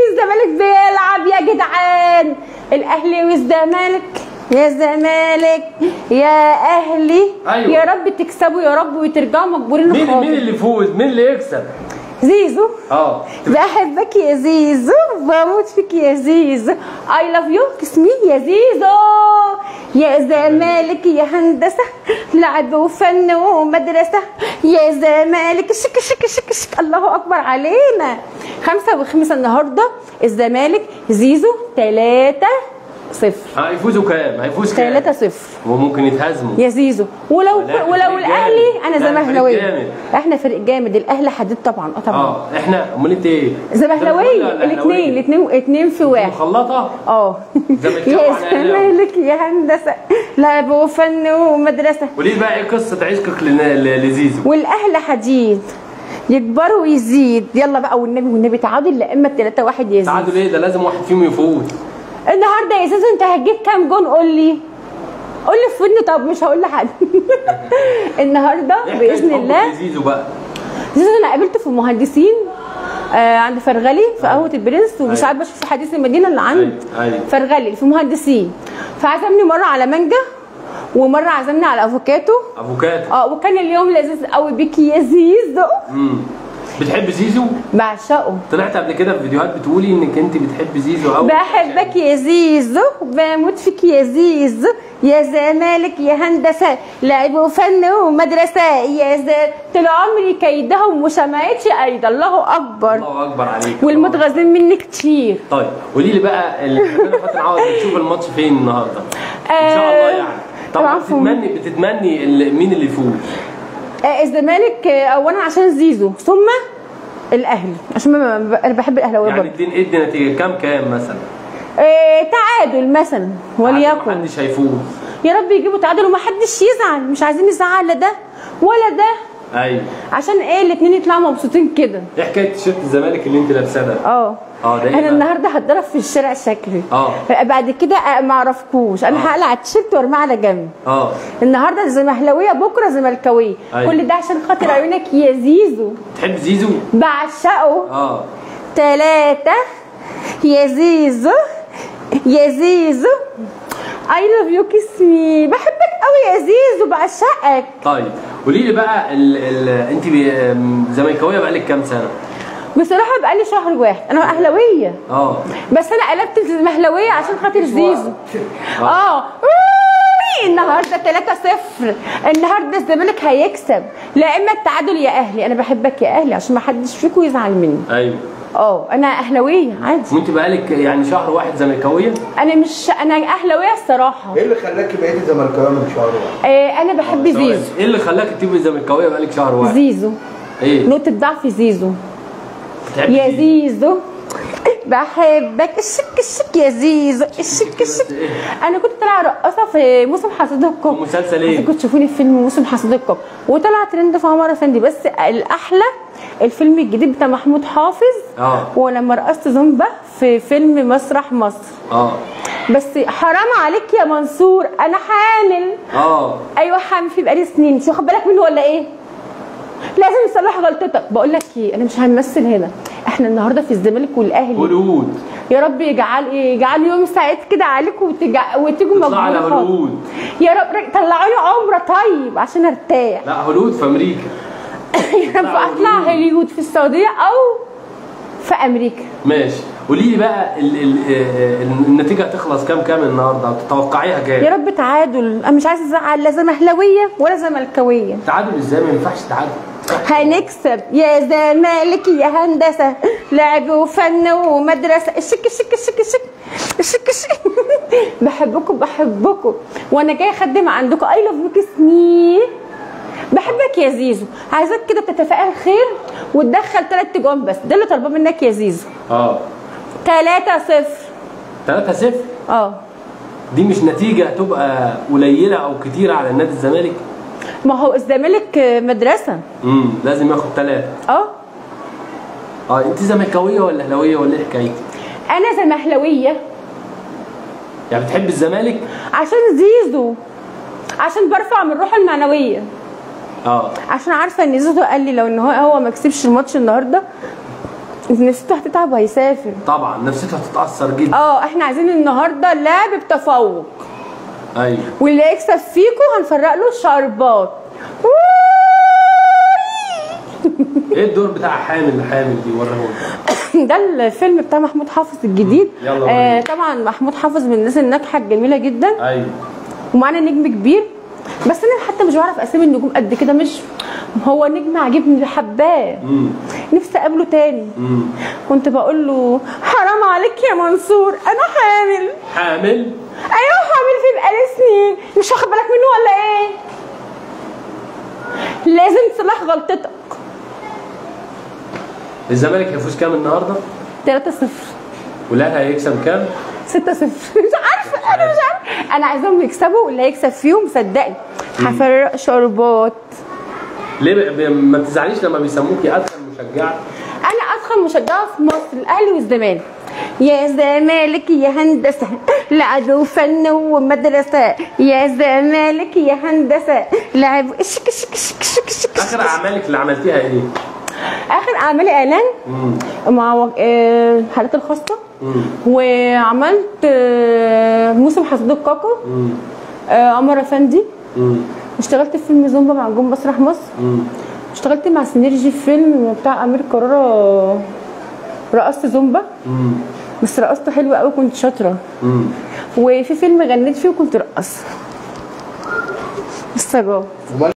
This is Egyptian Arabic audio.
الزمالك بيلعب يا جدعان الاهلي والزمالك يا زمالك يا اهلي أيوة. يا رب تكسبوا يا رب وترجعوا مجبورين مين خالص. مين اللي يفوز مين اللي يكسب زيزو اه بحبك يا زيزو بموت فيك يا زيزو اي لاف يو كسمي يا زيزو يا زمالك يا هندسه لعب وفن ومدرسه يا زمالك شك شك شك شك الله اكبر علينا خمسة وخمسة النهارده الزمالك زيزو ثلاثة صفر هيفوزوا كام هيفوز كام ثلاثة صفر وممكن يتهزموا يا زيزو ولو لا، ولو فريق الاهلي جامد. انا لا، فريق زمهلاويه جامد. احنا فريق جامد الاهلي حديد طبعا اه طبعا اه احنا امال انت ايه زمهلاويه الاثنين الاثنين اثنين في واحد مخلطه اه زملكاوي يا على أهلاوي. زمالك يا هندسه لعب وفن ومدرسه وليه بقى ايه قصه عشقك لنا- ل- لزيزو والاهل حديد يكبر ويزيد يلا بقى والنبي والنبي تعادل لا اما 3 1 يزيد تعادل ايه ده لازم واحد فيهم يفوز النهارده يا زيزو انت هتجيب كام جون قول لي قول لي في ودني طب مش هقول لحد النهارده إيه حكاية باذن حبك الله لزيزو بقى زيزو انا قابلته في المهندسين آه عند فرغلي في قهوه البرنس ومش أيوة. عارفه بشوف في حديث المدينه اللي عند أيوة، أيوة. فرغلي في مهندسين فعزمني مره على مانجا ومره عزمني على افوكاتو افوكاتو اه وكان اليوم لذيذ قوي بيكي يا زيزو امم بتحب زيزو بعشقه طلعت قبل كده في فيديوهات بتقولي انك انت بتحب زيزو قوي بحبك يا زيزو بموت فيك يا زيزو يا زمالك يا هندسه لعب وفن ومدرسه يا ز طول عمري كيدهم وسمعتش ايضا الله اكبر الله اكبر عليك والمتغاظين مني كتير طيب قولي لي بقى اللي خلينا فاتن عوض بتشوف الماتش فين النهارده ان شاء الله يعني طبعا طبعاً في- بتتمني بتتمني ال- مين اللي يفوز آه، الزمالك آه، اولا عشان زيزو ثم الاهلي عشان ما- ما- انا بحب الاهلاويه يعني برضه ادي ادي نتيجه كام كام مثلا آه، تعادل مثلا وليكن محدش هيفوز يا رب يجيبوا تعادل ومحدش يزعل مش عايزين نزعل لا ده ولا ده ايوه عشان ايه الاتنين يطلعوا مبسوطين كده ايه حكايه تيشيرت الزمالك اللي انت لابساه ده اه اه ده ايه انا بقى؟ النهارده هتضرب في الشارع شكلي اه. بعد كده آه، ما اعرفكوش انا اه. هقلع التيشيرت وارميه على جنب اه النهارده زمهلاويه بكره زملكاويه أيوة. كل ده عشان خاطر عيونك يا زيزو تحب زيزو بعشقه اه تلاتة يا زيزو يا زيزو اي لاف يو كيس مي بحبك قوي يا زيزو بعشقك طيب قولي لي بقى ال ال انت بي- ام، زملكاويه بقالك كام سنه بصراحه بقالي شهر واحد انا اهلاويه اه بس انا قلبت المهلاويه عشان خاطر زيزو آه. اه أوي! النهارده 3 0 النهارده الزمالك هيكسب لا اما التعادل يا اهلي انا بحبك يا اهلي عشان ما حدش فيكم يزعل مني ايوه اه انا اهلاويه عادي وانت بقالك يعني شهر واحد زملكاويه انا مش انا اهلاويه الصراحه ايه اللي خلاكي بقيتي زملكاويه من شهر واحد؟ آه انا بحب زيزو ايه اللي خلاك تبقي زملكاويه بقالك شهر واحد زيزو ايه نقطه ضعف زيزو بتحبي يا زيزو بحبك الشك الشك يا زيزو الشك الشك انا كنت طالعه رقاصه في موسم حصاد الكوك مسلسل ايه؟ كنت تشوفوني في فيلم موسم حصاد الكوك وطلع ترند في عمر افندي بس الاحلى الفيلم الجديد بتاع محمود حافظ اه ولما رقصت زومبا في فيلم مسرح مصر اه بس حرام عليك يا منصور انا حامل اه ايوه حامل في بقالي سنين مش واخد بالك منه ولا ايه لازم تصلح غلطتك بقول لك ايه انا مش هنمثل هنا احنا النهارده في الزمالك والاهلي هوليوود يا رب يجعل يجعل يوم سعيد كده عليكم وتجع... وتيجوا تطلع على مبروك خالص. هوليوود يا رب طلعوا لي عمره طيب عشان ارتاح لا هوليوود في امريكا يا رب اطلع هوليوود في السعوديه او في امريكا ماشي قولي لي بقى ال ال آه، النتيجه هتخلص كام كام النهارده وتتوقعيها يا كام رب تعادل انا مش عايزه ازعل لا زمهلاويه ولا زملكاويه تعادل ازاي ما ينفعش تعادل هنكسب يا زمالك يا هندسه لعب وفن ومدرسه الشك الشك الشك الشك الشك الشك بحبكم بحبكم وانا جاي اخدم عندكم اي لاف يو كيس مي بحبك يا زيزو عايزاك كده تتفائل خير وتدخل ثلاث جوان بس ده اللي طالباه منك يا زيزو اه 3 0 3 0 اه دي مش نتيجه تبقى قليله او كتيره على نادي الزمالك ما هو الزمالك مدرسه امم لازم ياخد ثلاثه اه اه انت زملكاويه ولا اهلاويه ولا ايه حكايتك انا زمهلاويه يعني بتحب الزمالك عشان زيزو عشان برفع من الروح المعنويه اه عشان عارفه ان زيزو قال لي لو ان هو هو ما كسبش الماتش النهارده نفسيته هتتعب وهيسافر طبعا نفسيته هتتاثر جدا اه احنا عايزين النهارده لعب بتفوق ايوه واللي يكسب فيكم هنفرق له شربات ايه الدور بتاع حامل حامل دي وريهولي ده الفيلم بتاع محمود حافظ الجديد يلا آه وريني. طبعا محمود حافظ من الناس الناجحه الجميله جدا ايوه ومعانا نجم كبير بس انا حتى مش بعرف اسامي النجوم قد كده مش هو نجم عاجبني حباه امم نفسي اقابله تاني امم كنت بقول له حرام عليك يا منصور انا حامل حامل ايوه حامل في بقالي سنين مش واخد بالك منه ولا ايه لازم تصلح غلطتك الزمالك هيفوز كام النهارده 3 0 والاهلي هيكسب كام 6 0 مش عارفه انا مش عارفه انا عايزاهم يكسبوا واللي هيكسب فيهم صدقني هفرق شربات ليه ب- ب- ما بتزعليش لما بيسموكي ادخل مشجعه انا ادخل مشجعه في مصر الاهلي والزمالك يا زمالك يا هندسه لعب فن ومدرسه يا زمالك يا هندسه لعب شك شك شك شك شك اخر اعمالك اللي عملتيها ايه اخر اعمالي اعلان امم مع و- آه، الحالات الخاصه امم وعملت آه، موسم حصاد الكاكا امم آه، عمر افندي امم اشتغلت في فيلم زومبا مع نجوم مسرح مصر امم اشتغلت مع سينرجي في فيلم بتاع امير كرارة رقصت زومبا امم بس رقصته حلو قوي كنت شاطره امم وفي فيلم غنيت فيه وكنت رقص السجاد